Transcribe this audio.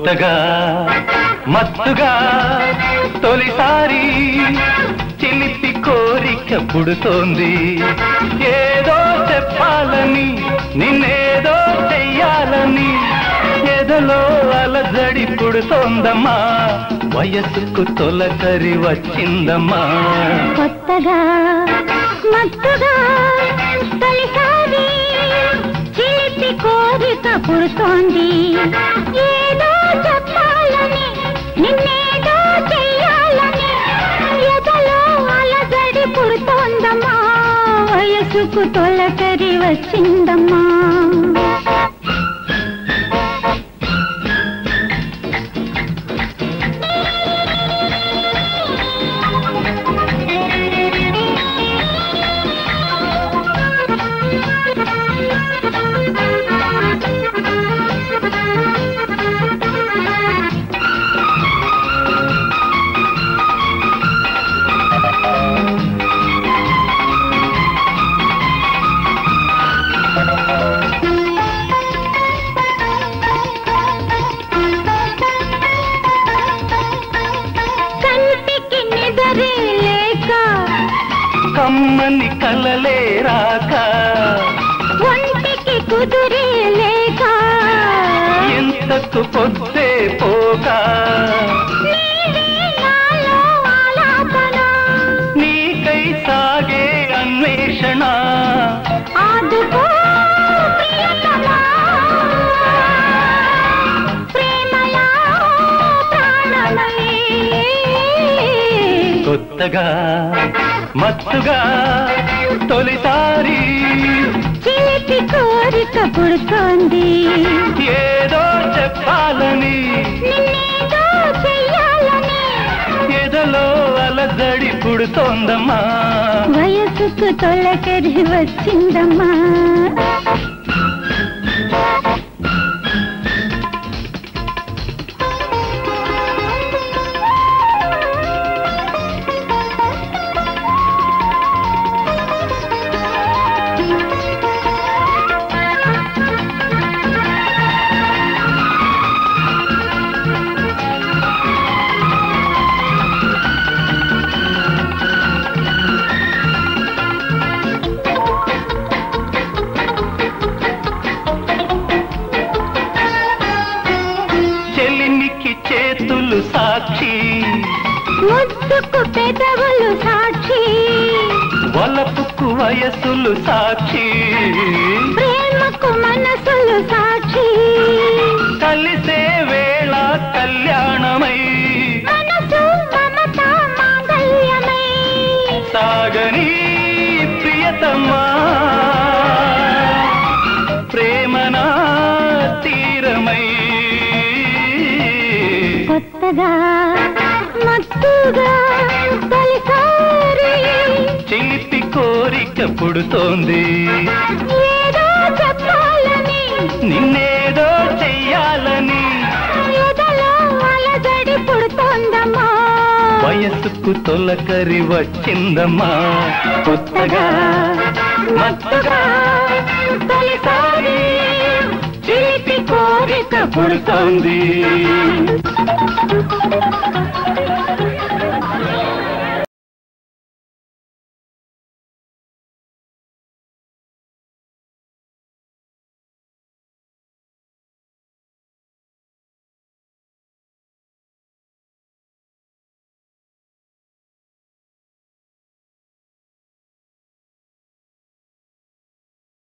కొత్తగా మత్తుగా తొలిసారి చిలిపి కోరిక పుడుతోంది ఏదో చెప్పాలని నిన్నేదో చెయ్యాలని ఎదలో అలజడి పుడుతోందమ్మా వయసుకు తొలకరి వచ్చిందమ్మా కొత్తగా మత్తుగా తొలిసారి చిలిపి కోరిక పుడుతోంది ఏదో చెప్పాలని నిన్నేదో చెయ్యాలని ఎదలో అలజడి పుడుతోందమ్మా వయసుకు తొలకరి వచ్చిందమ్మా కంటికి నిదరే లేక కమ్మని కలలే రాక ఒంటికి కుదురే లేక ఎంతకు పొద్దే పోక నీవే నాలో ఆలాపన నీకై సాగే అన్వేషణ ఆదుకో ప్రియతమా ప్రేమలా ప్రాణమై కొత్తగా మత్తుగా తొలిసారి చిలిపి కోరిక పుడుతోంది ఏదో చెప్పాలని నిన్నేదో చెయ్యాలని ఎదలో అలజడి పుడుతోందమ్మా వయసుకు తొలకరి వచ్చిందమ్మా చెలిమికి చేతులు సాక్షి ముద్దుకు పెదవులు సాక్షి వలపుకు వయసులు సాక్షి ప్రేమకు మనసులు సాక్షి కలిసే వేళ కళ్యాణమై మనసు మమత మాంగళ్యమై సాగని ప్రియతమా ప్రేమనా తీరమై కొత్తగా మత్తుగా తొలిసారి చిలిపి కోరిక పుడుతోంది ఏదో చెప్పాలని నిన్నేదో చెయ్యాలని ఎదలో అలజడి పుడుతోందమ్మా వయసుకు తొలకరి వచ్చిందమ్మా కొత్తగా మత్తుగా తొలిసారి చిలిపి కోరిక పుడుతోంది